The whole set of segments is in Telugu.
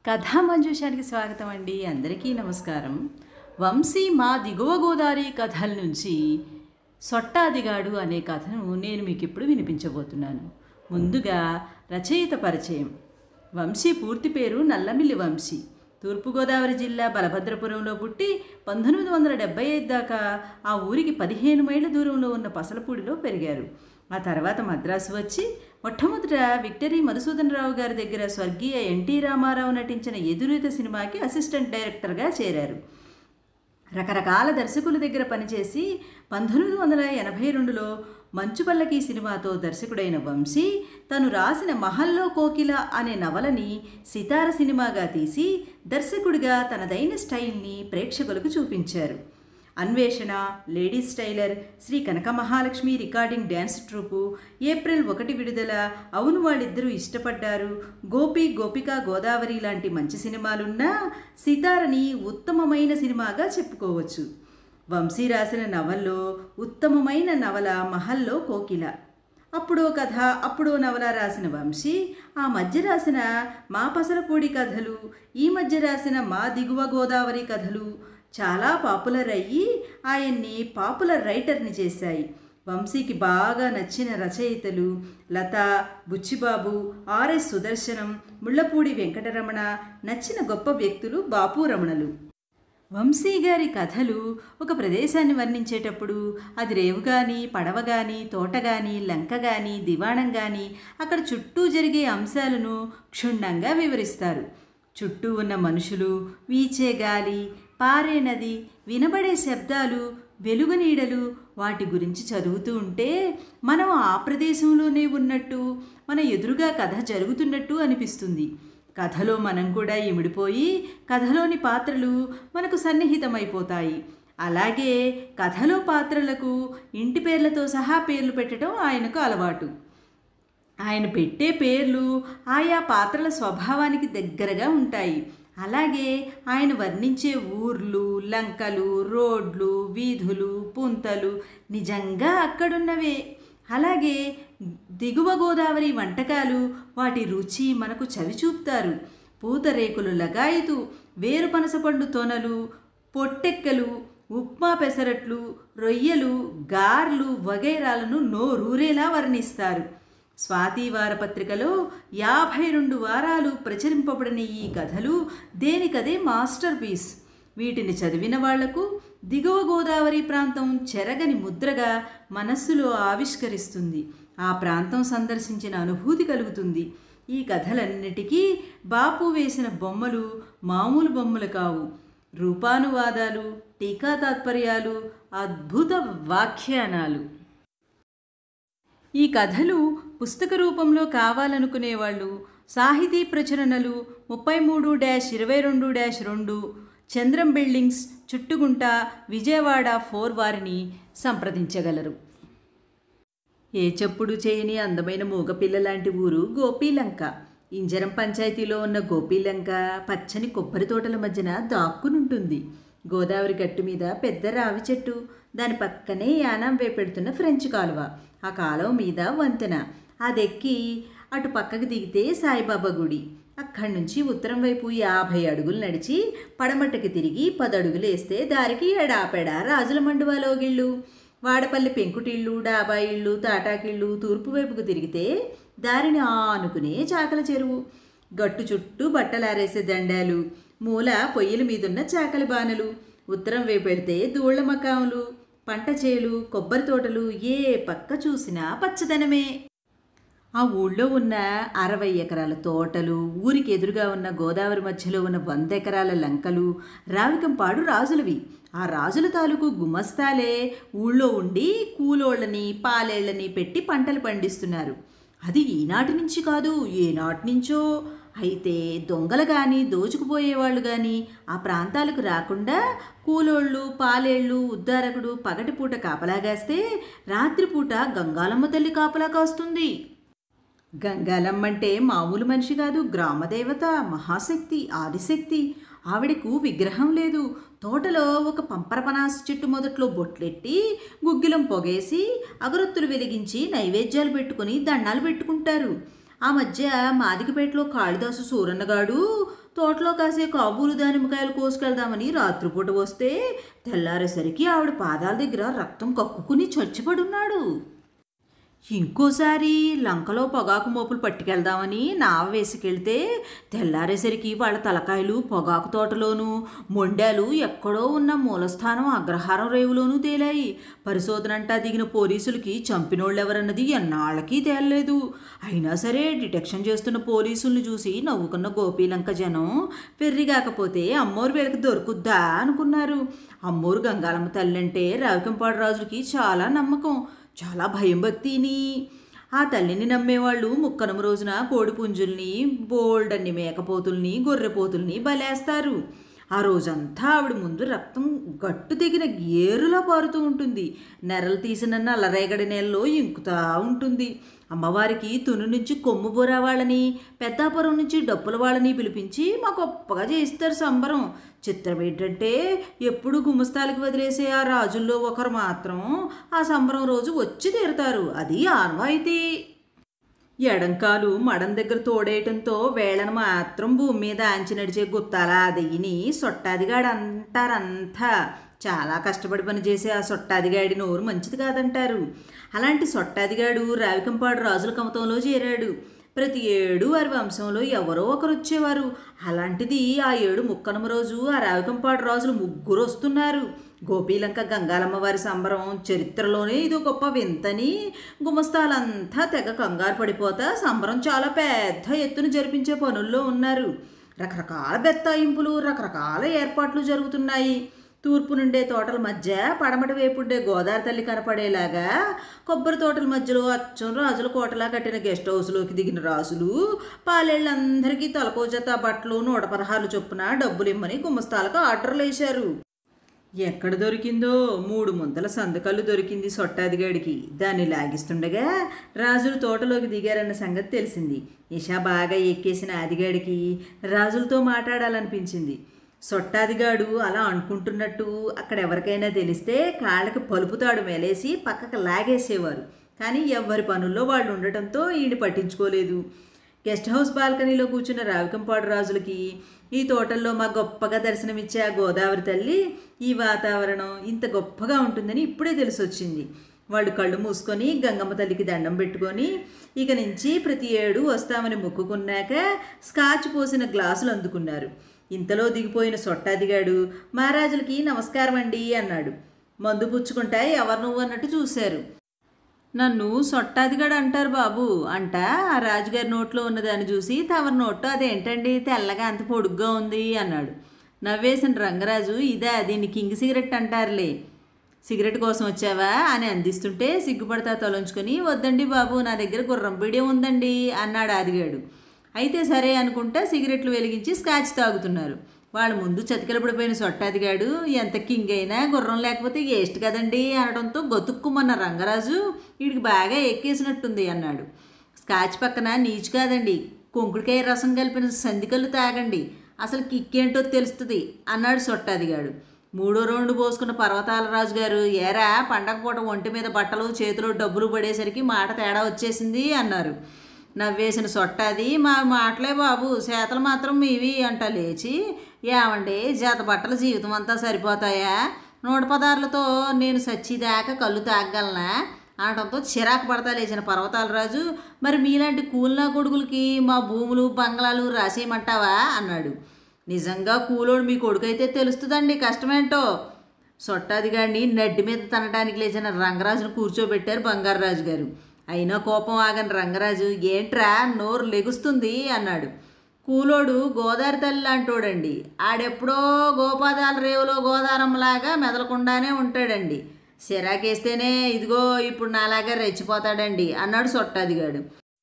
కథా మంజూషానికి స్వాగతం అండి అందరికీ నమస్కారం వంశీ మా దిగువ గోదావరి కథల నుంచి సొట్టాదిగాడు అనే కథను నేను మీకు ఇప్పుడు వినిపించబోతున్నాను ముందుగా రచయిత పరిచయం వంశీ పూర్తి పేరు నల్లమిల్లి వంశీ తూర్పుగోదావరి జిల్లా బలభద్రపురంలో పుట్టి పంతొమ్మిది వందల డెబ్బై ఐదు దాకా ఆ ఊరికి పదిహేను మైళ్ళ దూరంలో ఉన్న పసలపూడిలో పెరిగారు ఆ తర్వాత మద్రాసు వచ్చి మొట్టమొదట విక్టరీ మధుసూదన్ రావు గారి దగ్గర స్వర్గీయ ఎన్టీ రామారావు నటించిన ఎదురీత సినిమాకి అసిస్టెంట్ డైరెక్టర్గా చేరారు రకరకాల దర్శకుల దగ్గర పనిచేసి పంతొమ్మిది వందల ఎనభై రెండులో మంచుపల్లకి సినిమాతో దర్శకుడైన వంశీ తను రాసిన మహల్లో కోకిల అనే నవలని సితార సినిమాగా తీసి దర్శకుడిగా తనదైన స్టైల్ని ప్రేక్షకులకు చూపించారు Anveshana ladies tailor Shri Kanaka Mahalakshmi recording dance troupe April ఒకటి విడుదల అవును వాళ్ళిద్దరూ ఇష్టపడ్డారు గోపి గోపిక గోదావరి లాంటి మంచి సినిమాలున్నా సితారని ఉత్తమమైన సినిమాగా చెప్పుకోవచ్చు వంశీ రాసిన నవల్లో ఉత్తమమైన నవల మహల్లో కోకిల అప్పుడో కథ అప్పుడో నవల రాసిన వంశీ ఆ మధ్య రాసిన మా పసలపూడి కథలు ఈ మధ్య రాసిన మా దిగువ గోదావరి కథలు చాలా పాపులర్ అయ్యి ఆయన్ని పాపులర్ రైటర్ని చేశాయి వంశీకి బాగా నచ్చిన రచయితలు లత బుచ్చిబాబు ఆర్ఎస్ సుదర్శనం ముళ్ళపూడి వెంకటరమణ నచ్చిన గొప్ప వ్యక్తులు బాపు రమణలు వంశీ గారి కథలు ఒక ప్రదేశాన్ని వర్ణించేటప్పుడు అది రేవు కానీ పడవ కానీ తోట కానీ లంక కానీ దివాణం కానీ అక్కడ చుట్టూ జరిగే అంశాలను క్షుణ్ణంగా వివరిస్తారు చుట్టూ ఉన్న మనుషులు వీచే గాలి పారే నది వినబడే శబ్దాలు వెలుగు నీడలు వాటి గురించి చదువుతూ ఉంటే మనం ఆ ప్రదేశంలోనే ఉన్నట్టు మన ఎదురుగా కథ జరుగుతున్నట్టు అనిపిస్తుంది కథలో మనం కూడా ఇమిడిపోయి కథలోని పాత్రలు మనకు సన్నిహితమైపోతాయి అలాగే కథలో పాత్రలకు ఇంటి పేర్లతో సహా పేర్లు పెట్టడం ఆయనకు అలవాటు ఆయన పెట్టే పేర్లు ఆయా పాత్రల స్వభావానికి దగ్గరగా ఉంటాయి అలాగే ఆయన వర్ణించే ఊర్లు లంకలు రోడ్లు వీధులు పుంతలు నిజంగా అక్కడున్నవే అలాగే దిగువ గోదావరి వంటకాలు వాటి రుచి మనకు చవి చూపుతారు పూతరేకులు లగాయితూ వేరు పనసపండు తొనలు పొట్టెక్కలు ఉప్మా పెసరట్లు రొయ్యలు గార్లు వగైరాలను నోరూరేలా వర్ణిస్తారు స్వాతి వారపత్రికలో యాభై రెండు వారాలు ప్రచురింపబడిన ఈ కథలు దేనికదే మాస్టర్ పీస్ వీటిని చదివిన వాళ్లకు దిగువ గోదావరి ప్రాంతం చెరగని ముద్రగా మనస్సులో ఆవిష్కరిస్తుంది ఆ ప్రాంతం సందర్శించిన అనుభూతి కలుగుతుంది ఈ కథలన్నిటికీ బాపు వేసిన బొమ్మలు మామూలు బొమ్మలు కావు రూపానువాదాలు టీకా తాత్పర్యాలు అద్భుత వ్యాఖ్యానాలు ఈ కథలు పుస్తక రూపంలో కావాలనుకునేవాళ్ళు సాహితీ ప్రచురణలు ముప్పై మూడు డ్యాష్ ఇరవై రెండు డ్యాష్ రెండు చంద్రం బిల్డింగ్స్ చుట్టుగుంట విజయవాడ ఫోర్ వారిని సంప్రదించగలరు ఏ చెప్పుడు చేయని అందమైన మూగపిల్ల లాంటి ఊరు గోపీలంక ఇంజరం పంచాయతీలో ఉన్న గోపీలంక పచ్చని కొబ్బరి తోటల మధ్యన దాక్కునుంటుంది గోదావరి గట్టు మీద పెద్ద రావి చెట్టు దాని పక్కనే యానాం వేపెడుతున్న ఫ్రెంచ్ కాలువ ఆ కాలువ మీద వంతెన అదెక్కి అటు పక్కకి దిగితే సాయిబాబా గుడి అక్కడి నుంచి ఉత్తరం వైపు యాభై అడుగులు నడిచి పడమట్టకి తిరిగి పది అడుగులు వేస్తే దారికి ఎడాపెడా రాజుల మండువాలోగిళ్ళు వాడపల్లి పెంకుటిళ్ళు డాబా ఇళ్ళు తాటాకిళ్ళు తూర్పు వైపుకు తిరిగితే దారిని ఆనుకునే చాకల చెరువు గట్టు చుట్టూ బట్టలారేసే దండాలు మూల పొయ్యిల మీదున్న చాకలి బాణలు ఉత్తరం వేపెడితే దూళ్ల మకాములు పంట చేలు కొబ్బరి తోటలు ఏ పక్క చూసినా పచ్చదనమే ఆ ఊళ్ళో ఉన్న అరవై ఎకరాల తోటలు ఊరికి ఎదురుగా ఉన్న గోదావరి మధ్యలో ఉన్న వంద ఎకరాల లంకలు రావికంపాడు రాజులవి ఆ రాజుల తాలూకు గుమస్తాలే ఊళ్ళో ఉండి కూలోళ్ళని పాలేళ్ళని పెట్టి పంటలు పండిస్తున్నారు అది ఈనాటి నుంచి కాదు ఏనాటి నుంచో అయితే దొంగలు కానీ దోచుకుపోయేవాళ్ళు కానీ ఆ ప్రాంతాలకు రాకుండా కూలోళ్ళు పాలేళ్ళు ఉద్దారకుడు పగటిపూట కాపలాగాస్తే రాత్రిపూట గంగాలమ్మ తల్లి కాపలా కాస్తుంది గంగాలమ్మ అంటే మామూలు మనిషి కాదు గ్రామదేవత మహాశక్తి ఆదిశక్తి ఆవిడకు విగ్రహం లేదు తోటలో ఒక పంపరపనాస చెట్టు మొదట్లో బొట్లెట్టి గుగ్గిలం పొగేసి అగరొత్తులు వెలిగించి నైవేద్యాలు పెట్టుకుని దండాలు పెట్టుకుంటారు ఆ మధ్య మాదికపేటలో కాళిదాసు సూరన్నగాడు తోటలో కాసే కాబూలు దానిమ్మకాయలు కోసుకెళ్దామని రాత్రిపూట వస్తే తెల్లారేసరికి ఆవిడ పాదాల దగ్గర రక్తం కక్కుకుని చచ్చిపడున్నాడు ఇంకోసారి లంకలో పొగాకు మోపులు పట్టుకెళ్దామని నావ వేసుకెళ్తే తెల్లారేసరికి వాళ్ళ తలకాయలు పొగాకు తోటలోనూ మొండాలు ఎక్కడో ఉన్న మూలస్థానం అగ్రహారం రేవులోనూ తేలాయి పరిశోధనంటా దిగిన పోలీసులకి చంపినోళ్ళెవరన్నది ఎన్నాళ్ళకి తేలలేదు అయినా సరే డిటెక్షన్ చేస్తున్న పోలీసుల్ని చూసి నవ్వుకున్న గోపీలంక జనం పెర్రిగాకపోతే అమ్మోరు వీళ్ళకి దొరుకుద్దా అనుకున్నారు అమ్మోరు గంగాలమ్మ తల్లంటే రావికంపాడు రాజులకి చాలా నమ్మకం చాలా భయం భక్తిని ఆ తల్లిని నమ్మేవాళ్ళు ముక్కనమ రోజున కోడి పుంజుల్ని బోల్డ్ అన్ని మేకపోతుల్ని గొర్రెపోతుల్ని బలేస్తారు ఆ రోజంతా ఆవిడ ముందు రక్తం గట్టు తెగిన ఏరులా పారుతూ ఉంటుంది నెరలు తీసిన నల్లరేగడి నెలలో ఇంకుతా ఉంటుంది అమ్మవారికి తును నుంచి కొమ్ము బొరా వాళ్ళని పెద్దాపురం నుంచి డప్పుల వాళ్ళని పిలిపించి మా గొప్పగా చేయిస్తారు సంబరం చిత్రం ఏంటంటే ఎప్పుడు గుమస్తాలకి వదిలేసే ఆ రాజుల్లో ఒకరు మాత్రం ఆ సంబరం రోజు వచ్చి తీరుతారు అది ఆన్వాయితీ ఎడంకాలు మడం దగ్గర తోడేయటంతో వేళను మాత్రం భూమి మీద ఆంచి నడిచే గుత్తాల దెయ్యిని సొట్టాదిగాడు అంటారంతా చాలా కష్టపడి పనిచేసే ఆ సొట్టాదిగాడి నోరు మంచిది కాదంటారు అలాంటి సొట్టాదిగాడు రావికంపాడు రాజుల కమతంలో చేరాడు ప్రతి ఏడు వారి వంశంలో ఎవరో ఒకరు వచ్చేవారు అలాంటిది ఆ ఏడు ముక్కనమ రోజు ఆ రావికంపాడు రాజులు ముగ్గురు వస్తున్నారు గోపీలంక గంగాలమ్మ వారి సంబరం చరిత్రలోనే ఇది గొప్ప వింతని గుమస్తాలంతా తెగ కంగారు పడిపోతా సంబరం చాలా పెద్ద ఎత్తున జరిపించే పనుల్లో ఉన్నారు రకరకాల బెత్తాయింపులు రకరకాల ఏర్పాట్లు జరుగుతున్నాయి తూర్పు నుండే తోటల మధ్య పడమటి వైపుండే గోదావరి తల్లి కనపడేలాగా కొబ్బరి తోటల మధ్యలో అచ్చం రాజుల కోటలా కట్టిన గెస్ట్ హౌస్లోకి దిగిన రాజులు పాలేళ్ళందరికీ తలకో జత బట్టలు నూట పదహారులు చొప్పున డబ్బులు ఇమ్మని గుమస్తాలకు ఆర్డర్లు వేశారు ఎక్కడ దొరికిందో మూడు ముంతల సందకల్లు దొరికింది సొట్టాదిగాడికి దాన్ని లాగిస్తుండగా రాజులు తోటలోకి దిగారన్న సంగతి తెలిసింది ఇషా బాగా ఎక్కేసిన ఆదిగాడికి రాజులతో మాట్లాడాలనిపించింది సొట్టాదిగాడు అలా అనుకుంటున్నట్టు అక్కడ ఎవరికైనా తెలిస్తే కాళ్ళకి పలుపుతాడు మేలేసి పక్కకు లాగేసేవారు కానీ ఎవరి పనుల్లో వాళ్ళు ఉండటంతో ఈయన పట్టించుకోలేదు గెస్ట్ హౌస్ బాల్కనీలో కూర్చున్న రావికంపాడు రాజులకి ఈ తోటల్లో మా గొప్పగా దర్శనమిచ్చే ఆ గోదావరి తల్లి ఈ వాతావరణం ఇంత గొప్పగా ఉంటుందని ఇప్పుడే తెలిసొచ్చింది వాళ్ళు కళ్ళు మూసుకొని గంగమ్మ తల్లికి దండం పెట్టుకొని ఇక నుంచి ప్రతి ఏడు వస్తామని మొక్కుకున్నాక స్కాచ్ పోసిన గ్లాసులు అందుకున్నారు ఇంతలో దిగిపోయిన సొట్టాదిగాడు మహారాజులకి నమస్కారం అండి అన్నాడు మందు పుచ్చుకుంటా ఎవరు నువ్వు అన్నట్టు చూశారు నన్ను సొట్టాదిగాడు అంటారు బాబు అంట ఆ రాజుగారి నోట్లో ఉన్నదాన్ని చూసి తవరి నోట్లో అదేంటండి తెల్లగా అంత పొడుగ్గా ఉంది అన్నాడు నవ్వేసిన రంగరాజు ఇదా దీన్ని కింగ్ సిగరెట్ అంటారులే సిగరెట్ కోసం వచ్చావా అని అందిస్తుంటే సిగ్గుపడతా తొలంచుకొని వద్దండి బాబు నా దగ్గర గుర్రం బీడే ఉందండి అన్నాడు ఆదిగాడు అయితే సరే అనుకుంటా సిగరెట్లు వెలిగించి స్కాచ్ తాగుతున్నారు వాళ్ళ ముందు చతికిలపడిపోయిన సొట్టాదిగాడు ఎంత కింగ్ అయినా గుర్రం లేకపోతే ఏస్ట్ కదండి అనడంతో గొతుక్కుమన్న రంగరాజు వీడికి బాగా ఎక్కేసినట్టుంది అన్నాడు స్కాచ్ పక్కన నీచు కాదండి కొంకుడికాయ రసం కలిపిన సందికలు తాగండి అసలు కిక్కేంటో తెలుస్తుంది అన్నాడు సొట్టాదిగాడు మూడో రౌండ్ పోసుకున్న పర్వతాల రాజు గారు ఏరా పండగ పూట ఒంటి మీద బట్టలు చేతిలో డబ్బులు పడేసరికి మాట తేడా వచ్చేసింది అన్నారు నవ్వేసిన సొట్టాది మా మాటలే బాబు చేతలు మాత్రం మీవి అంట లేచి ఏమండి చేత బట్టల జీవితం అంతా సరిపోతాయా నూట పదార్లతో నేను సచ్చిదాకా కళ్ళు తాగలనా అనడంతో చిరాకు పడతా లేచిన పర్వతాల రాజు మరి మీలాంటి కూలినా కొడుకులకి మా భూములు బంగ్లాలు రాసేయమంటావా అన్నాడు నిజంగా కూలోడు మీ కొడుకైతే తెలుస్తుందండి కష్టమేంటో సొట్టాదిగాడిని నడ్డి మీద తనడానికి లేచిన రంగరాజును కూర్చోబెట్టారు బంగారరాజు గారు అయినా కోపం ఆగని రంగరాజు ఏంట్రా నోరు లెగుస్తుంది అన్నాడు కూలోడు గోదావరి తల్లి అంటోడండి ఆడెప్పుడో గోపాదాల రేవులో గోదారమ్మలాగా మెదలకుండానే ఉంటాడండి సిరాకేస్తేనే ఇదిగో ఇప్పుడు నాలాగా రెచ్చిపోతాడండి అన్నాడు సొట్టాదిగాడు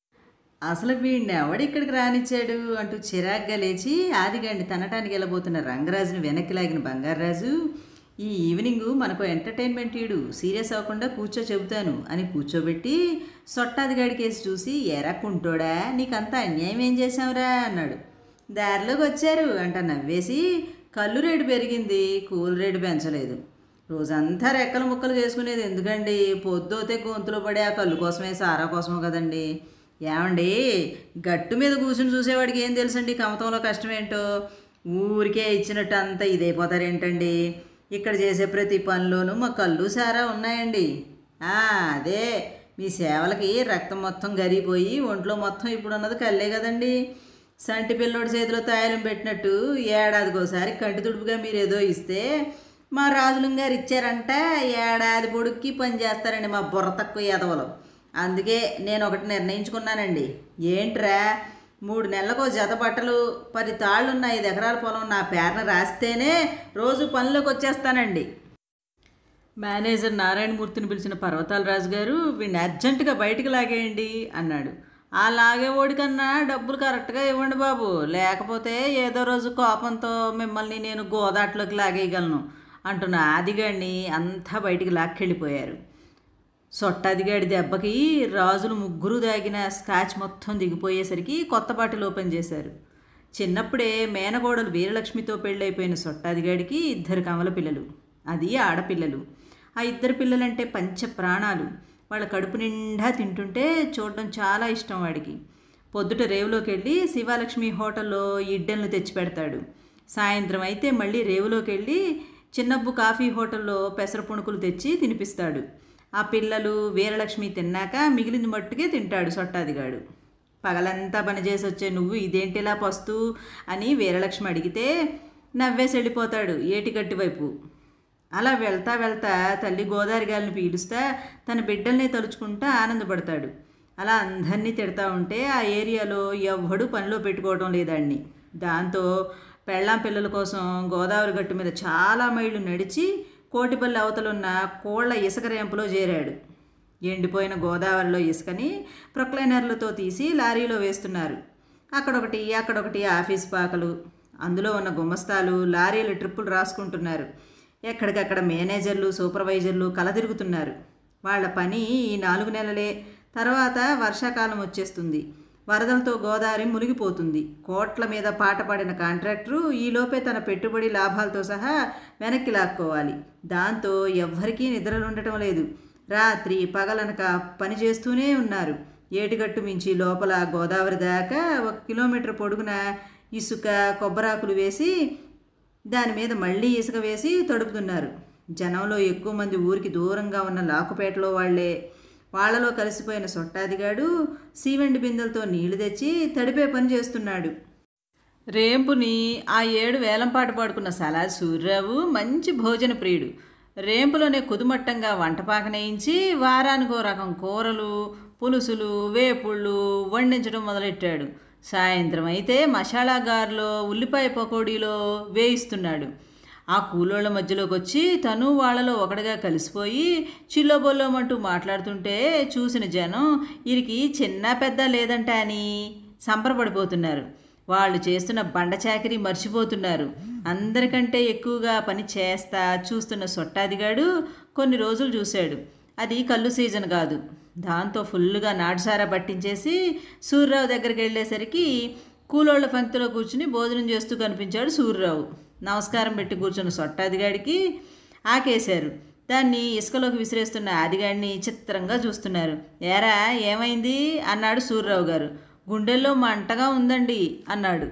అసలు వీడిని ఎవడిక్కడికి రానిచ్చాడు అంటూ చిరాగ్గా లేచి ఆదిగాడిని తనటానికి వెళ్ళబోతున్న రంగరాజుని వెనక్కి లాగిన బంగారరాజు ఈ ఈవినింగ్ మనకు ఎంటర్టైన్మెంట్ ఈడు సీరియస్ అవ్వకుండా కూర్చో చెబుతాను అని కూర్చోబెట్టి సొట్టాదిగాడి కేసు చూసి ఎరా కుంటోడా నీకంత అన్యాయం ఏం చేశావురా అన్నాడు దారిలోకి వచ్చారు అంట నవ్వేసి కళ్ళు రేటు పెరిగింది కూల్ రేటు పెంచలేదు రోజంతా రెక్కలు ముక్కలు చేసుకునేది ఎందుకండి పొద్దుతే గొంతులో పడే ఆ కళ్ళు కోసమే సారా కోసమే కదండి ఏమండి గట్టు మీద కూర్చుని చూసేవాడికి ఏం తెలుసండి కమతంలో కష్టం ఏంటో ఊరికే ఇచ్చినట్టు అంతా ఇదైపోతారేంటండి ఇక్కడ చేసే ప్రతి పనిలోనూ మా కళ్ళు సారా ఉన్నాయండి ఆ, అదే మీ సేవలకి రక్తం మొత్తం గరిగిపోయి ఒంట్లో మొత్తం ఇప్పుడు ఉన్నది కళ్ళే కదండి సంటి పిల్లోడి చేతిలో తాయలం పెట్టినట్టు ఏడాదికోసారి కంటి తుడుపుగా మీరు ఏదో ఇస్తే మా రాజులం గారు ఇచ్చారంట ఏడాది పొడుక్కి పని చేస్తారండి మా బుర్ర తక్కువ ఎదవలు అందుకే నేను ఒకటి నిర్ణయించుకున్నానండి ఏంట్రా మూడు నెలలకు జత బట్టలు పది తాళ్ళున్న ఐదు ఎకరాల పొలం నా పేరున రాస్తేనే రోజు పనిలోకి వచ్చేస్తానండి మేనేజర్ నారాయణమూర్తిని పిలిచిన పర్వతాల రాజు గారు వీడిని అర్జెంటుగా బయటికి లాగేయండి అన్నాడు ఆ లాగేవాడి కన్నా డబ్బులు కరెక్ట్గా ఇవ్వండి బాబు లేకపోతే ఏదో రోజు కోపంతో మిమ్మల్ని నేను గోదాట్లోకి లాగేయగలను అంటున్న ఆదిగాడిని అంతా బయటికి లాక్కెళ్ళిపోయారు సొట్టదిగాడి దెబ్బకి రాజులు ముగ్గురు దాగిన స్కాచ్ మొత్తం దిగిపోయేసరికి కొత్త బాటిల్ ఓపెన్ చేశారు చిన్నప్పుడే మేనగోడలు వీరలక్ష్మితో పెళ్ళైపోయిన సొట్టాదిగాడికి ఇద్దరు కమల పిల్లలు అది ఆడపిల్లలు ఆ ఇద్దరు పిల్లలంటే పంచ ప్రాణాలు వాళ్ళ కడుపు నిండా తింటుంటే చూడడం చాలా ఇష్టం వాడికి పొద్దుట రేవులోకి వెళ్ళి శివాలక్ష్మి హోటల్లో ఇడ్డెన్లు తెచ్చి పెడతాడు సాయంత్రం అయితే మళ్ళీ రేవులోకి వెళ్ళి చిన్నబ్బు కాఫీ హోటల్లో పెసర పుణుకులు తెచ్చి తినిపిస్తాడు ఆ పిల్లలు వీరలక్ష్మి తిన్నాక మిగిలింది మట్టుకే తింటాడు సొట్టాదిగాడు పగలంతా పనిచేసి వచ్చే నువ్వు ఇదేంటిలా పస్తు అని వీరలక్ష్మి అడిగితే నవ్వేసి వెళ్ళిపోతాడు ఏటిగట్టి వైపు అలా వెళ్తా వెళ్తా తల్లి గోదావరి గాలిని పీలుస్తా తన బిడ్డల్ని తలుచుకుంటా ఆనందపడతాడు అలా అందరినీ తిడతా ఉంటే ఆ ఏరియాలో ఎవ్వడు పనిలో పెట్టుకోవడం లేదాన్ని దాంతో పెళ్ళాం పిల్లల కోసం గోదావరి గట్టు మీద చాలా మైళ్ళు నడిచి కోటిపల్లి అవతలున్న కోళ్ల ఇసుక రేంపులో చేరాడు ఎండిపోయిన గోదావరిలో ఇసుకని ప్రొక్లైనర్లతో తీసి లారీలో వేస్తున్నారు అక్కడొకటి అక్కడొకటి ఆఫీస్ పాకలు అందులో ఉన్న గుమస్తాలు లారీలు ట్రిప్పులు రాసుకుంటున్నారు ఎక్కడికక్కడ మేనేజర్లు సూపర్వైజర్లు కలదిరుగుతున్నారు వాళ్ళ పని ఈ నాలుగు నెలలే తర్వాత వర్షాకాలం వచ్చేస్తుంది వరదలతో గోదావరి మునిగిపోతుంది కోట్ల మీద పాట పాడిన కాంట్రాక్టరు ఈలోపే తన పెట్టుబడి లాభాలతో సహా వెనక్కి లాక్కోవాలి దాంతో ఎవ్వరికీ నిద్రలుండటం లేదు రాత్రి పగలనక పని చేస్తూనే ఉన్నారు ఏటిగట్టు మించి లోపల గోదావరి దాకా ఒక కిలోమీటర్ పొడుగున ఇసుక కొబ్బరాకులు వేసి దాని మీద మళ్ళీ ఇసుక వేసి తడుపుతున్నారు జనంలో ఎక్కువ మంది ఊరికి దూరంగా ఉన్న లాకుపేటలో వాళ్లే వాళ్లలో కలిసిపోయిన సొట్టాదిగాడు సీవెండి బిందెలతో నీళ్లు తెచ్చి తడిపే పని చేస్తున్నాడు రేంపుని ఆ ఏడు వేలంపాట పాడుకున్న సలా సూర్యరావు మంచి భోజన ప్రియుడు రేంపులోనే కుదుమట్టంగా వంట పాకనేయించి వారానికో రకం కూరలు పులుసులు వేపుళ్ళు వండించడం మొదలెట్టాడు సాయంత్రం అయితే మసాలా గారులో ఉల్లిపాయ పకోడీలో వేయిస్తున్నాడు ఆ కూలోళ్ళ మధ్యలోకి వచ్చి తను వాళ్ళలో ఒకటిగా కలిసిపోయి చిల్లోబొల్లోమంటూ మాట్లాడుతుంటే చూసిన జనం వీరికి చిన్న పెద్ద లేదంట అని సంబరపడిపోతున్నారు వాళ్ళు చేస్తున్న బండ చాకరీ మర్చిపోతున్నారు అందరికంటే ఎక్కువగా పని చేస్తా చూస్తున్న సొట్టాదిగాడు కొన్ని రోజులు చూశాడు అది కళ్ళు సీజన్ కాదు దాంతో ఫుల్గా నాటుసారా పట్టించేసి సూర్యరావు దగ్గరికి వెళ్ళేసరికి కూలోళ్ళ పంక్తిలో కూర్చుని భోజనం చేస్తూ కనిపించాడు సూర్యరావు నమస్కారం పెట్టి కూర్చున్న సొట్టాదిగాడికి ఆకేశారు దాన్ని ఇసుకలోకి విసిరేస్తున్న ఆదిగాడిని చిత్రంగా చూస్తున్నారు ఏరా ఏమైంది అన్నాడు సూర్యరావు గారు గుండెల్లో మంటగా ఉందండి అన్నాడు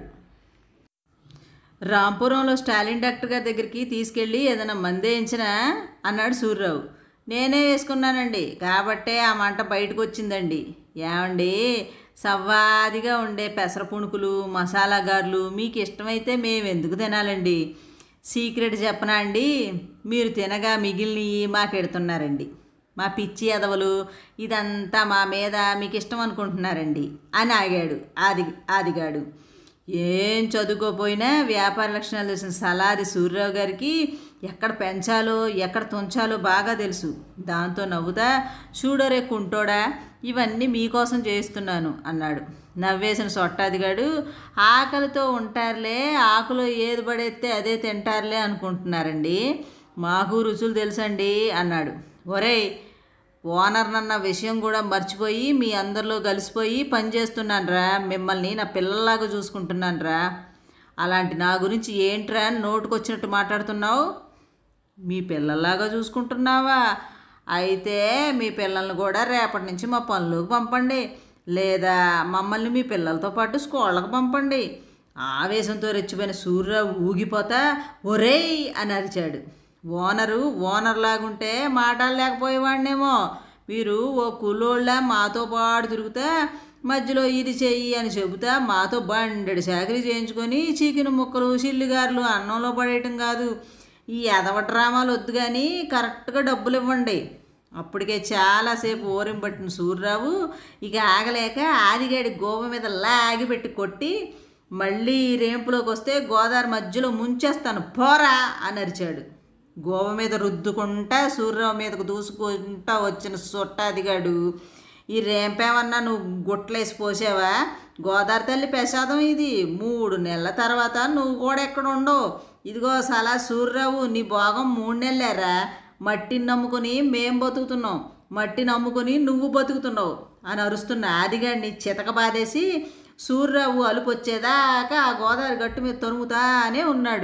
రాంపురంలో స్టాలిన్ డాక్టర్ గారి దగ్గరికి తీసుకెళ్ళి ఏదైనా మందేయించినా అన్నాడు సూర్యరావు నేనే వేసుకున్నానండి కాబట్టే ఆ మంట బయటకు వచ్చిందండి ఏమండి సవ్వాదిగా ఉండే పెసర పుణుకులు మసాలా గారులు మీకు ఇష్టమైతే మేము ఎందుకు తినాలండి సీక్రెట్ చెప్పనా అండి మీరు తినగా మిగిలినవి మాకు ఎడుతున్నారండి మా పిచ్చి ఎదవలు ఇదంతా మా మీద మీకు ఇష్టం అనుకుంటున్నారండి అని ఆగాడు ఆది ఆదిగాడు ఏం చదువుకోపోయినా వ్యాపార లక్షణాలు తెలిసిన సలాది సూర్యరావు గారికి ఎక్కడ పెంచాలో ఎక్కడ తుంచాలో బాగా తెలుసు దాంతో నవ్వుతా చూడరే కుంటోడా ఇవన్నీ మీకోసం చేస్తున్నాను అన్నాడు నవ్వేసిన సొట్టాదిగాడు ఆకలితో ఉంటారులే ఆకులో ఏది పడేస్తే అదే తింటారులే అనుకుంటున్నారండి మాకు రుచులు తెలుసండి అన్నాడు ఒరేయ్ ఓనర్ నన్న విషయం కూడా మర్చిపోయి మీ అందరిలో కలిసిపోయి పనిచేస్తున్నానురా మిమ్మల్ని నా పిల్లల్లాగా చూసుకుంటున్నానురా అలాంటి నా గురించి ఏంట్రా అని నోటుకొచ్చినట్టు మాట్లాడుతున్నావు మీ పిల్లల్లాగా చూసుకుంటున్నావా అయితే మీ పిల్లల్ని కూడా రేపటి నుంచి మా పనులకు పంపండి లేదా మమ్మల్ని మీ పిల్లలతో పాటు స్కూళ్ళకు పంపండి ఆవేశంతో రెచ్చిపోయిన సూర్యరావు ఊగిపోతా ఒరేయ్ అని అరిచాడు ఓనరు ఓనర్ లాగుంటే మాట్లాడలేకపోయేవాడినేమో మీరు ఓ కులోళ్ళ మాతో పాటు తిరుగుతా మధ్యలో ఇది చెయ్యి అని చెబుతా మాతో బండెడు చాకరీ చేయించుకొని చీకిన ముక్కలు చిల్లిగారులు అన్నంలో పడేయటం కాదు ఈ ఎదవ డ్రామాలు వద్దు కానీ కరెక్ట్గా డబ్బులు ఇవ్వండి అప్పటికే చాలాసేపు ఓరింపట్టిన సూర్యరావు ఇక ఆగలేక ఆదిగాడి గోవ మీద లాగి పెట్టి కొట్టి మళ్ళీ రేంపులోకి వస్తే గోదావరి మధ్యలో ముంచేస్తాను పోరా అని అరిచాడు గోవ మీద రుద్దుకుంటా సూర్యరావు మీదకు దూసుకుంటా వచ్చిన సొట్టాదిగాడు ఈ రేంపేమన్నా నువ్వు గుట్లేసి పోసావా గోదావరి తల్లి ప్రసాదం ఇది మూడు నెలల తర్వాత నువ్వు కూడా ఎక్కడ ఉండవు ఇదిగో సలా సూర్యరావు నీ భోగం మూడు నెలలేరా మట్టిని నమ్ముకొని మేం బతుకుతున్నాం మట్టిని నమ్ముకొని నువ్వు బతుకుతున్నావు అని అరుస్తున్న ఆదిగాడిని చితక బాధేసి సూర్యరావు అలుపు వచ్చేదాకా ఆ గోదావరి గట్టు మీద తరుముతానే ఉన్నాడు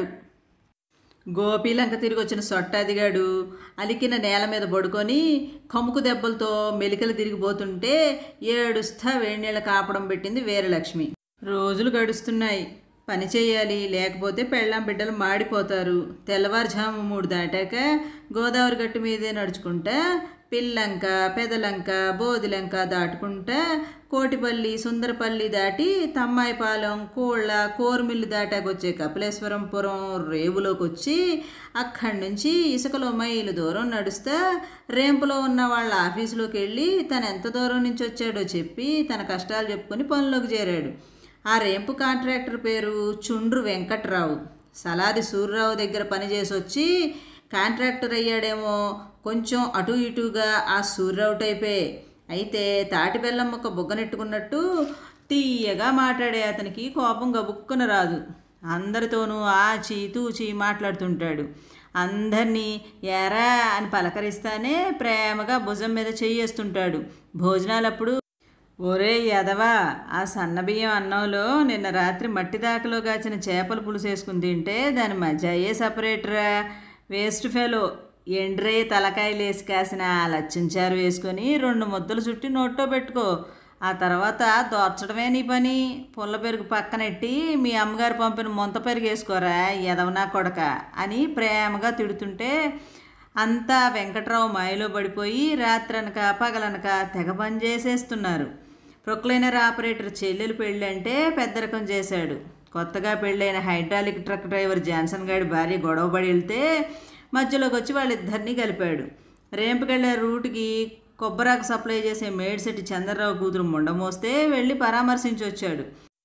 గోపీలంక తిరిగి వచ్చిన సొట్టాదిగాడు అలికిన నేల మీద పడుకొని కముకు దెబ్బలతో మెలికలు తిరిగిపోతుంటే ఏడుస్తా వేడినీళ్ళ కాపడం పెట్టింది వీరలక్ష్మి రోజులు గడుస్తున్నాయి పని చేయాలి లేకపోతే పెళ్ళాం బిడ్డలు మాడిపోతారు తెల్లవారుజాము మూడు దాటాక గోదావరి గట్టు మీదే నడుచుకుంటా పిల్లంక పెదలంక బోదిలంక దాటుకుంటా కోటిపల్లి సుందరపల్లి దాటి తమ్మాయిపాలెం కోళ్ళ కోరుమిల్లు దాటాకొచ్చే కపిలేశ్వరంపురం రేవులోకి వచ్చి అక్కడి నుంచి ఇసుకలో మైలు దూరం నడుస్తా రేంపులో ఉన్న వాళ్ళ ఆఫీసులోకి వెళ్ళి తను ఎంత దూరం నుంచి వచ్చాడో చెప్పి తన కష్టాలు చెప్పుకొని పనిలోకి చేరాడు ఆ రేంపు కాంట్రాక్టర్ పేరు చుండ్రు వెంకట్రావు సలాది సూర్యరావు దగ్గర పనిచేసి వచ్చి కాంట్రాక్టర్ అయ్యాడేమో కొంచెం అటు ఇటుగా ఆ సూర్యరావు టైపే అయితే తాటి బెల్లం ఒక బుగ్గనెట్టుకున్నట్టు తీయగా మాట్లాడే అతనికి కోపం గబుక్కున రాదు అందరితోనూ ఆచి తూచి మాట్లాడుతుంటాడు అందరినీ ఎరా అని పలకరిస్తానే ప్రేమగా భుజం మీద చెయ్యేస్తుంటాడు భోజనాలప్పుడు ఒరే యదవా ఆ సన్నబియ్యం అన్నంలో నిన్న రాత్రి మట్టి దాకలో కాచిన చేపల పులుసు వేసుకుని తింటే దాని మధ్య అయ్యే సపరేటరా వేస్ట్ ఫెలో ఎండ్రే తలకాయలు వేసి కాసిన లచ్చించారు వేసుకొని రెండు ముద్దలు చుట్టి నోట్లో పెట్టుకో ఆ తర్వాత దోర్చడమే నీ పని పుల్ల పెరుగు పక్కనెట్టి మీ అమ్మగారు పంపిన మొంత పెరుగు వేసుకోరా ఎదవనా కొడక అని ప్రేమగా తిడుతుంటే అంతా వెంకట్రావు మాయలో పడిపోయి రాత్రనక పగలనక తెగ పని చేసేస్తున్నారు ప్రొక్లైనర్ ఆపరేటర్ చెల్లెలు పెళ్ళి అంటే పెద్దరకం చేశాడు కొత్తగా పెళ్ళైన హైడ్రాలిక్ ట్రక్ డ్రైవర్ జాన్సన్ గారి భార్య గొడవపడి వెళ్తే మధ్యలోకి వచ్చి వాళ్ళిద్దరినీ కలిపాడు రేంపుకెళ్ళే రూట్కి కొబ్బరాకు సప్లై చేసే మేడ్సెట్టి చంద్రరావు కూతురు ముండమోస్తే వెళ్ళి పరామర్శించి వచ్చాడు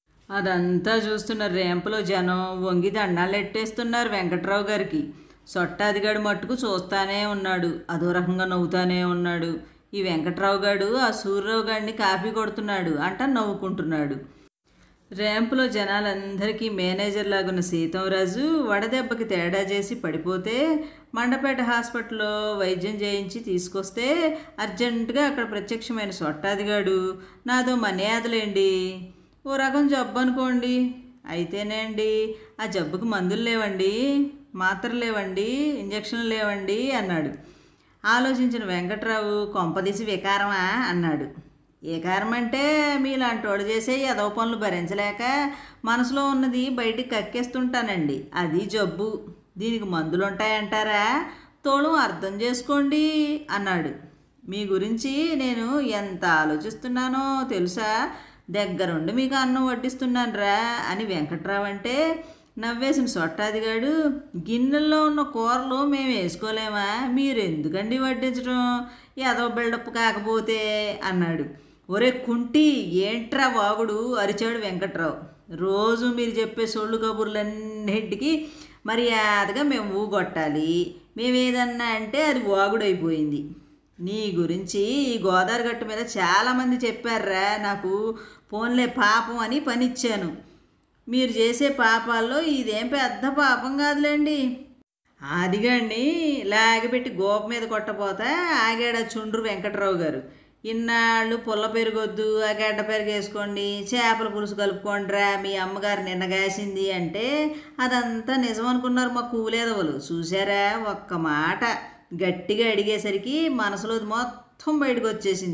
అదంతా చూస్తున్న రేంపులో జనం వంగి దండాలు ఎట్టేస్తున్నారు వెంకట్రావు గారికి సొట్టాదిగాడు మట్టుకు చూస్తానే ఉన్నాడు అదో రకంగా నవ్వుతానే ఉన్నాడు ఈ వెంకట్రావు గాడు ఆ సూర్యరావు గాడిని కాపీ కొడుతున్నాడు అంట నవ్వుకుంటున్నాడు ర్యాంపులో జనాలందరికీ మేనేజర్ లాగున్న సీతంరాజు వడదెబ్బకి తేడా చేసి పడిపోతే మండపేట హాస్పిటల్లో వైద్యం చేయించి తీసుకొస్తే అర్జెంటుగా అక్కడ ప్రత్యక్షమైన సొట్టాదిగాడు నాదో మర్యాదలేండి ఓ రకం జబ్బు అనుకోండి అయితేనేండి ఆ జబ్బుకి మందులు లేవండి మాత్రలు లేవండి ఇంజక్షన్లు లేవండి అన్నాడు ఆలోచించిన వెంకట్రావు కొంపదీసి వికారమా అన్నాడు ఏ కారం అంటే మీలాంటి వాడు చేసే ఎదవ పనులు భరించలేక మనసులో ఉన్నది బయటికి కక్కేస్తుంటానండి అది జబ్బు దీనికి మందులు ఉంటాయంటారా తోಳು అర్థం చేసుకోండి అన్నాడు మీ గురించి నేను ఎంత ఆలోచిస్తున్నానో తెలుసా దగ్గరుండి మీకు అన్నం వడ్డిస్తున్నానురా అని వెంకట్రావు అంటే నవ్వేసిన సొట్టాదిగాడు గిన్నెల్లో ఉన్న కూరలు మేము వేసుకోలేమా మీరు ఎందుకండి వడ్డించడం ఏదో బిల్డప్ కాకపోతే అన్నాడు ఒరే కుంటి ఏంట్రా వాగుడు అరిచాడు వెంకట్రావు రోజు మీరు చెప్పే సొళ్ళు కబుర్లన్నింటికి మర్యాదగా మేము ఊగొట్టాలి మేము ఏదన్నా అంటే అది వాగుడైపోయింది నీ గురించి ఈ గోదావరి గట్టు మీద చాలామంది చెప్పారా నాకు ఫోన్లే పాపం అని పనిచ్చాను మీరు చేసే పాపాల్లో ఇదేం పెద్ద పాపం కాదులేండి ఆదిగాడిని లాగిపెట్టి గోప మీద కొట్టపోతే ఆగాడ చుండ్రు వెంకట్రావు గారు ఇన్నాళ్ళు పుల్ల పెరుగొద్దు ఆ గడ్డ పెరుగు వేసుకోండి చేపల పులుసు కలుపుకోండిరా మీ అమ్మగారు నిన్నగాసింది అంటే అదంతా నిజం అనుకున్నారు మా కూలేదవలు చూసారా ఒక్క మాట గట్టిగా అడిగేసరికి మనసులో మొత్తం బయటకు వచ్చేసింది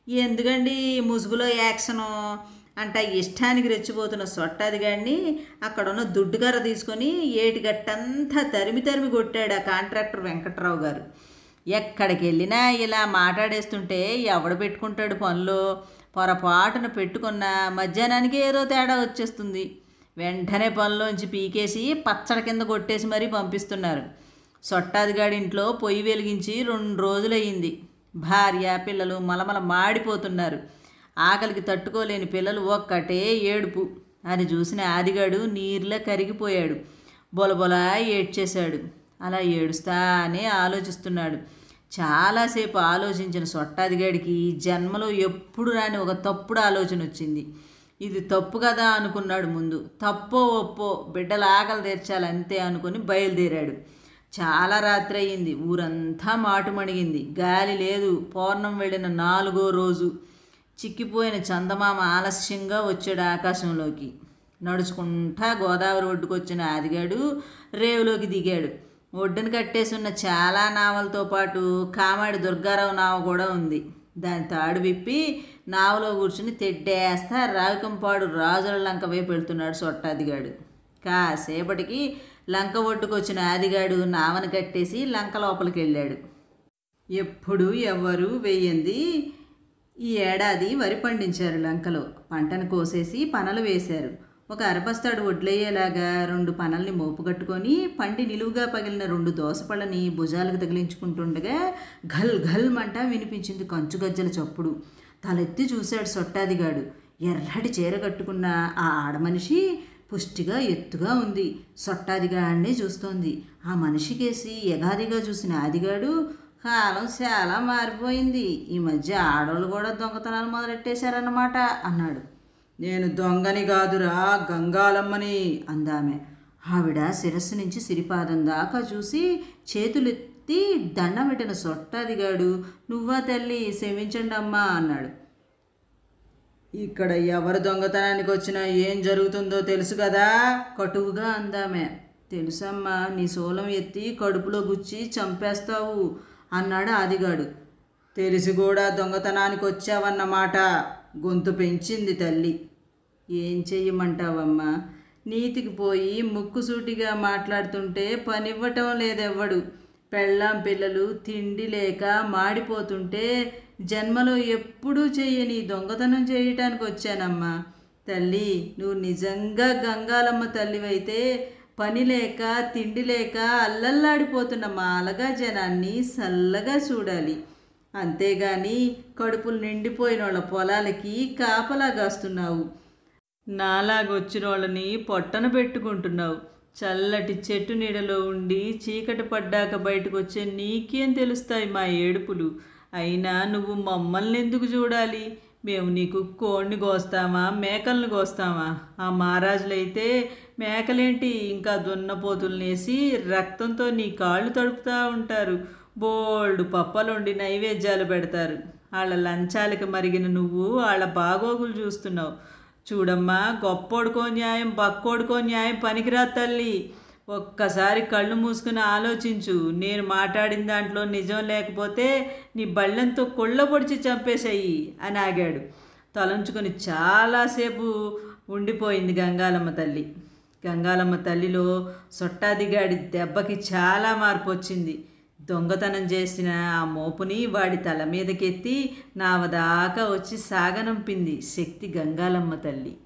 ఎందుకండి ముసుగులో యాక్షను అంట ఇష్టానికి రెచ్చిపోతున్న సొట్టాదిగాడిని అక్కడ ఉన్న దుడ్డుకర్ర తీసుకొని ఏటిగట్టంతా తరిమి తరిమి కొట్టాడు ఆ కాంట్రాక్టర్ వెంకట్రావు గారు ఎక్కడికి వెళ్ళినా ఇలా మాట్లాడేస్తుంటే ఎవడు పెట్టుకుంటాడు పనులు పొరపాటున పెట్టుకున్న మధ్యాహ్నానికి ఏదో తేడా వచ్చేస్తుంది వెంటనే పనిలోంచి పీకేసి పచ్చడి కింద కొట్టేసి మరీ పంపిస్తున్నారు సొట్టాదిగాడి ఇంట్లో పొయ్యి వెలిగించి రెండు రోజులయ్యింది భార్య పిల్లలు మలమల మాడిపోతున్నారు ఆకలికి తట్టుకోలేని పిల్లలు ఒక్కటే ఏడుపు అని చూసిన ఆదిగాడు నీరులా కరిగిపోయాడు బొలబొల ఏడ్చేశాడు అలా ఏడుస్తానే ఆలోచిస్తున్నాడు చాలాసేపు ఆలోచించిన సొట్టాదిగాడికి జన్మలో ఎప్పుడు రాని ఒక తప్పుడు ఆలోచన వచ్చింది ఇది తప్పు కదా అనుకున్నాడు ముందు తప్పో ఒప్పో బిడ్డల ఆకలి తీర్చాలి అంతే అనుకుని బయలుదేరాడు చాలా రాత్రి అయ్యింది ఊరంతా మాటుమణిగింది గాలి లేదు పౌర్ణం వెళ్ళిన నాలుగో రోజు చిక్కిపోయిన చందమామ ఆలస్యంగా వచ్చాడు ఆకాశంలోకి నడుచుకుంటా గోదావరి ఒడ్డుకొచ్చిన ఆదిగాడు రేవులోకి దిగాడు ఒడ్డున కట్టేసి ఉన్న చాలా నావలతో పాటు కామాడి దుర్గారావు నావ కూడా ఉంది దాని తాడు విప్పి నావలో కూర్చుని తెడ్డేస్తా రావికంపాడు రాజుల లంక వైపు వెళ్తున్నాడు సొట్టాదిగాడు కాసేపటికి లంక ఒడ్డుకొచ్చిన ఆదిగాడు నావను కట్టేసి లంక లోపలికి వెళ్ళాడు ఎప్పుడు ఎవ్వరు వెయ్యింది ఈ ఏడాది వరి పండించారు లంకలో పంటను కోసేసి పనలు వేశారు ఒక అరబస్తాడు వడ్లయ్యేలాగా రెండు పనల్ని మోపు కట్టుకొని పండి నిలువుగా పగిలిన రెండు దోసపళ్ళని భుజాలకు తగిలించుకుంటుండగా ఘల్ ఘల్ మంట వినిపించింది కంచు గజ్జల చప్పుడు తలెత్తి చూశాడు సొట్టాదిగాడు ఎర్రటి చీర కట్టుకున్న ఆ ఆడమనిషి పుష్టిగా ఎత్తుగా ఉంది సొట్టాదిగాడినే చూస్తోంది ఆ మనిషికేసి ఎగాదిగా చూసిన ఆదిగాడు కాలం చాలా మారిపోయింది ఈ మధ్య ఆడవాళ్ళు కూడా దొంగతనాలు మొదలెట్టేశారన్నమాట అన్నాడు నేను దొంగని కాదురా గంగాలమ్మని అందామె ఆవిడ శిరస్సు నుంచి సిరిపాదం దాకా చూసి చేతులెత్తి దండం పెట్టిన సొట్టాదిగాడు నువ్వా తల్లి సేవించండి అమ్మా అన్నాడు ఇక్కడ ఎవరు దొంగతనానికి వచ్చినా ఏం జరుగుతుందో తెలుసు కదా కటువుగా అందామె తెలుసమ్మా నీ శూలం ఎత్తి కడుపులో గుచ్చి చంపేస్తావు అన్నాడు ఆదిగాడు తెలిసి కూడా దొంగతనానికి వచ్చావన్నమాట గొంతు పెంచింది తల్లి ఏం చెయ్యమంటావమ్మా నీతికి పోయి ముక్కుసూటిగా మాట్లాడుతుంటే పనివ్వటం లేదెవ్వడు పెళ్ళాం పిల్లలు తిండి లేక మాడిపోతుంటే జన్మలో ఎప్పుడూ చెయ్యని దొంగతనం చేయటానికి వచ్చానమ్మా తల్లి నువ్వు నిజంగా గంగాలమ్మ తల్లివైతే పని లేక తిండి లేక అల్లల్లాడిపోతున్న మాలగా జనాన్ని సల్లగా చూడాలి అంతేగాని కడుపులు నిండిపోయిన వాళ్ళ పొలాలకి కాపలా కాస్తున్నావు నాలాగొచ్చిన వాళ్ళని పొట్టన పెట్టుకుంటున్నావు చల్లటి చెట్టు నీడలో ఉండి చీకటి పడ్డాక బయటకు వచ్చే నీకేం తెలుస్తాయి మా ఏడుపులు అయినా నువ్వు మమ్మల్ని ఎందుకు చూడాలి మేము నీకు కోడిని కోస్తామా మేకల్ని కోస్తామా ఆ మహారాజులైతే మేకలేంటి ఇంకా దున్నపోతులనేసి రక్తంతో నీ కాళ్ళు తడుపుతూ ఉంటారు బోల్డ్ పప్పలుండి నైవేద్యాలు పెడతారు వాళ్ళ లంచాలకి మరిగిన నువ్వు వాళ్ళ బాగోగులు చూస్తున్నావు చూడమ్మా గొప్పోడుకో న్యాయం బక్కోడుకో న్యాయం పనికిరా తల్లి ఒక్కసారి కళ్ళు మూసుకుని ఆలోచించు నేను మాట్లాడిన దాంట్లో నిజం లేకపోతే నీ బళ్ళంతో కొళ్ళ పొడిచి చంపేశాయి అని ఆగాడు తలంచుకొని చాలాసేపు ఉండిపోయింది గంగాలమ్మ తల్లి గంగాలమ్మ తల్లిలో సొట్టాదిగాడి దెబ్బకి చాలా మార్పు వచ్చింది దొంగతనం చేసిన ఆ మోపుని వాడి తల మీదకెత్తి నావదాకా వచ్చి సాగనంపింది శక్తి గంగాలమ్మ తల్లి